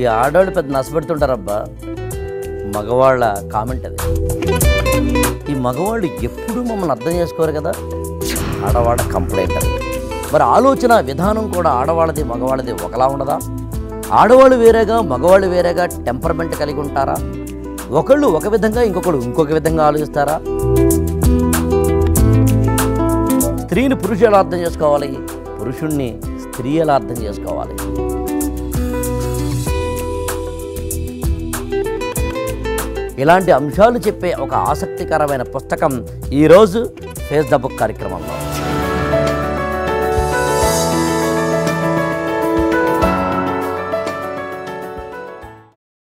ఈ ఆడవాళ్ళు పెద్ద నష్టపెడుతుంటారబ్బా మగవాళ్ళ కామెంట్ అది ఈ మగవాళ్ళు ఎప్పుడూ మమ్మల్ని అర్థం చేసుకోరు కదా ఆడవాళ్ళ కంప్లైంట్ అది మరి ఆలోచన విధానం కూడా ఆడవాళ్ళది మగవాళ్ళది ఒకలా ఉండదా ఆడవాళ్ళు వేరేగా మగవాళ్ళు వేరేగా టెంపర్మెంట్ కలిగి ఉంటారా ఒకళ్ళు ఒక విధంగా ఇంకొకళ్ళు ఇంకొక విధంగా ఆలోచిస్తారా స్త్రీని పురుషుడు ఎలా అర్థం చేసుకోవాలి పురుషుణ్ణి స్త్రీ ఎలా అర్థం చేసుకోవాలి ఇలాంటి అంశాలు చెప్పే ఒక ఆసక్తికరమైన పుస్తకం ఈరోజు ఫేస్ ద బుక్ కార్యక్రమంలో